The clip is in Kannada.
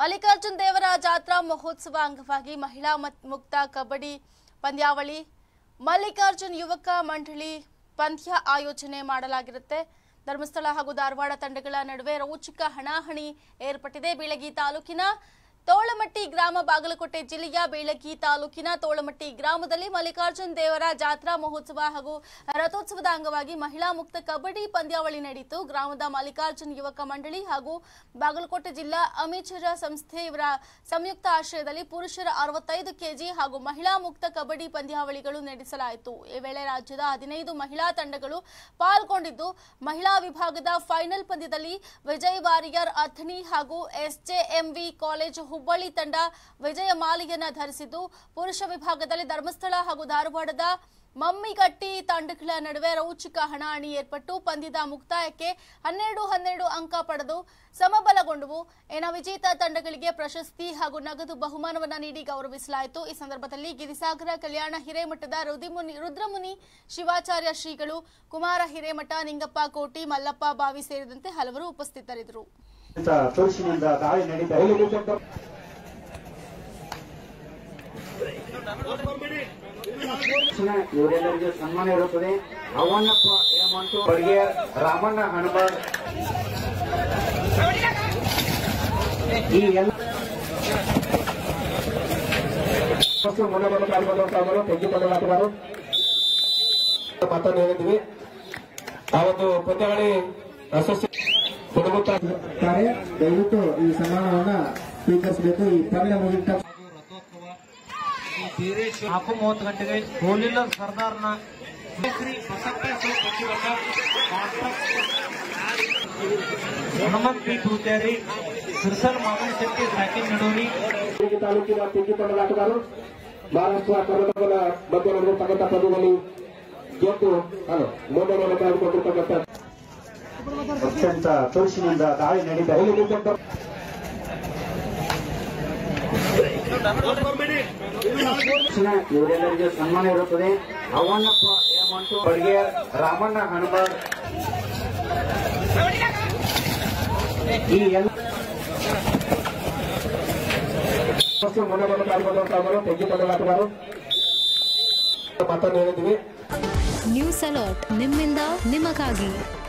ಮಲ್ಲಿಕಾರ್ಜುನ್ ದೇವರ ಜಾತ್ರಾ ಮಹೋತ್ಸವ ಅಂಗವಾಗಿ ಮಹಿಳಾ ಮತ್- ಮುಕ್ತ ಕಬಡ್ಡಿ ಪಂದ್ಯಾವಳಿ ಮಲ್ಲಿಕಾರ್ಜುನ್ ಯುವಕ ಮಂಡಳಿ ಪಂದ್ಯ ಆಯೋಜನೆ ಮಾಡಲಾಗಿರುತ್ತೆ ಧರ್ಮಸ್ಥಳ ಹಾಗೂ ಧಾರವಾಡ ತಂಡಗಳ ನಡುವೆ ರೋಚಕ ಹಣಾಹಣಿ ಏರ್ಪಟ್ಟಿದೆ ಬೀಳಗಿ ತಾಲೂಕಿನ ತೋಳಮಟ್ಟಿ ಗ್ರಾಮ ಬಾಗಲಕೋಟೆ ಜಿಲ್ಲೆಯ ಬೀಳಗಿ ತಾಲೂಕಿನ ತೋಳಮಟ್ಟಿ ಗ್ರಾಮದಲ್ಲಿ ಮಲ್ಲಿಕಾರ್ಜುನ್ ದೇವರ ಜಾತ್ರಾ ಮಹೋತ್ಸವ ಹಾಗೂ ರಥೋತ್ಸವದ ಅಂಗವಾಗಿ ಮಹಿಳಾ ಮುಕ್ತ ಕಬಡ್ಡಿ ಪಂದ್ಯಾವಳಿ ನಡೆಯಿತು ಗ್ರಾಮದ ಮಲ್ಲಿಕಾರ್ಜುನ್ ಯುವಕ ಮಂಡಳಿ ಹಾಗೂ ಬಾಗಲಕೋಟೆ ಜಿಲ್ಲಾ ಅಮಿಚರ ಸಂಸ್ಥೆ ಇವರ ಸಂಯುಕ್ತ ಆಶ್ರಯದಲ್ಲಿ ಪುರುಷರ ಅರವತ್ತೈದು ಕೆಜಿ ಹಾಗೂ ಮಹಿಳಾ ಮುಕ್ತ ಕಬಡ್ಡಿ ಪಂದ್ಯಾವಳಿಗಳು ನಡೆಸಲಾಯಿತು ಈ ವೇಳೆ ರಾಜ್ಯದ ಹದಿನೈದು ಮಹಿಳಾ ತಂಡಗಳು ಪಾಲ್ಗೊಂಡಿದ್ದು ಮಹಿಳಾ ವಿಭಾಗದ ಫೈನಲ್ ಪಂದ್ಯದಲ್ಲಿ ವಿಜಯ್ ವಾರಿಯರ್ ಅಥಣಿ ಹಾಗೂ ಎಸ್ಜೆಎಂವಿ ಕಾಲೇಜು ಹುಬ್ಬಳ್ಳಿ ತಂಡ ವಿಜಯ ಮಾಲೆಯನ್ನ ಧರಿಸಿದ್ದು ಪುರುಷ ವಿಭಾಗದಲ್ಲಿ ಧರ್ಮಸ್ಥಳ ಹಾಗೂ ಧಾರವಾಡದ ಮಮ್ಮಿಗಟ್ಟಿ ತಂಡಗಳ ನಡುವೆ ರೋಚಕ ಹಣಾಹಣಿ ಏರ್ಪಟ್ಟು ಪಂದ್ಯದ ಮುಕ್ತಾಯಕ್ಕೆ ಹನ್ನೆರಡು ಹನ್ನೆರಡು ಅಂಕ ಪಡೆದು ಸಮಬಲಗೊಂಡವು ಏನ ವಿಜೇತ ತಂಡಗಳಿಗೆ ಪ್ರಶಸ್ತಿ ಹಾಗೂ ನಗದು ಬಹುಮಾನವನ್ನ ನೀಡಿ ಗೌರವಿಸಲಾಯಿತು ಈ ಸಂದರ್ಭದಲ್ಲಿ ಗಿರಿಸಾಗರ ಕಲ್ಯಾಣ ಹಿರೇಮಠದ ರುದಿಮುನಿ ರುದ್ರಮುನಿ ಶಿವಾಚಾರ್ಯ ಶ್ರೀಗಳು ಕುಮಾರ ಹಿರೇಮಠ ನಿಂಗಪ್ಪ ಕೋಟಿ ಮಲ್ಲಪ್ಪ ಬಾವಿ ಸೇರಿದಂತೆ ಹಲವರು ಉಪಸ್ಥಿತರಿದ್ದರು ಅಂತ ತುರುಸಿನಿಂದ ದಾಳಿ ನಡೀತಾ ಇದೆ ಇವರೆಲ್ಲರಿಗೆ ಸನ್ಮಾನ ಇರುತ್ತದೆ ಅವನಪ್ಪ ಹೇಮಂತು ಬಡ್ಗೆ ರಾಮಣ್ಣ ಹಣಬಾಳ್ ಈ ಎಲ್ಲ ಮೊದಲ ಪಾಲ್ಗೊಂಡವರು ತೆಗೆದುಕೊಳ್ಳಲಾಗುವರು ಮಾತನ್ನು ಹೇಳಿದ್ವಿ ಆ ಒಂದು ಪಂದ್ಯಾವಳಿ ಯಶಸ್ವಿ ಕೊಡಗುತ್ತಾರೆ ದಯವಿಟ್ಟು ಈ ಸನ್ಮಾನವನ್ನ ಸ್ವೀಕರಿಸಬೇಕು ಈ ಪಂದ್ಯ ಮುಗಿದ ರಥೋತ್ಸವ ಈ ಬೀರೇಶ್ವರ ನಾಲ್ಕು ಮೂವತ್ತು ಗಂಟೆಗೆ ಹೋಲಿಲ್ಲ ಸರ್ದಾರ್ನ ಶ್ರೀ ಬಸಪ್ಪ ಸು ಕಟ್ಟಿವಟ್ಟ ಹನುಮಂತ್ ಪಿ ಪೂಜಾರಿ ಸಿರ್ಸಲ್ ಮಾಗನ್ ಶೆಟ್ಟಿ ಸಾಕಿನ್ ನಡೋರಿ ಈ ತಾಲೂಕಿನ ತೆಗೆದುಕೊಳ್ಳಲಾಗುವರು ಮಹಾರಾಷ್ಟ್ರ ಕರ್ನಾಟಕದ ಮಧ್ಯ ನಡೆದಿರ್ತಕ್ಕಂಥ ಪದ್ಯದಲ್ಲಿ ಗೆದ್ದು ಹಲೋ ಮೂರನೇ ಮೇಲೆ ಕಾಯ್ದುಕೊಂಡಿರ್ತಕ್ಕಂಥ ಅತ್ಯಂತ ತುರುಸಿನಿಂದ ದಾಳಿ ನಡೀತಾ ಇದೆ ಇವರೆಲ್ಲರಿಗೆ ಸನ್ಮಾನ ಇರುತ್ತದೆ ಅವನಪ್ಪ ಹೇಮಂತು ಬಡ್ಗೆ ರಾಮಣ್ಣ ಹಣಬಾಳ್ ಈ ಎಲ್ಲ ಮೊದಲ ಪಾಲ್ಗೊಂಡವರು ತೆಗೆದುಕೊಳ್ಳಲಾಗುವರು ಮಾತನ್ನು ಹೇಳಿದ್ವಿ ನ್ಯೂಸ್ ಅಲರ್ಟ್ ನಿಮ್ಮಿಂದ ನಿಮಗಾಗಿ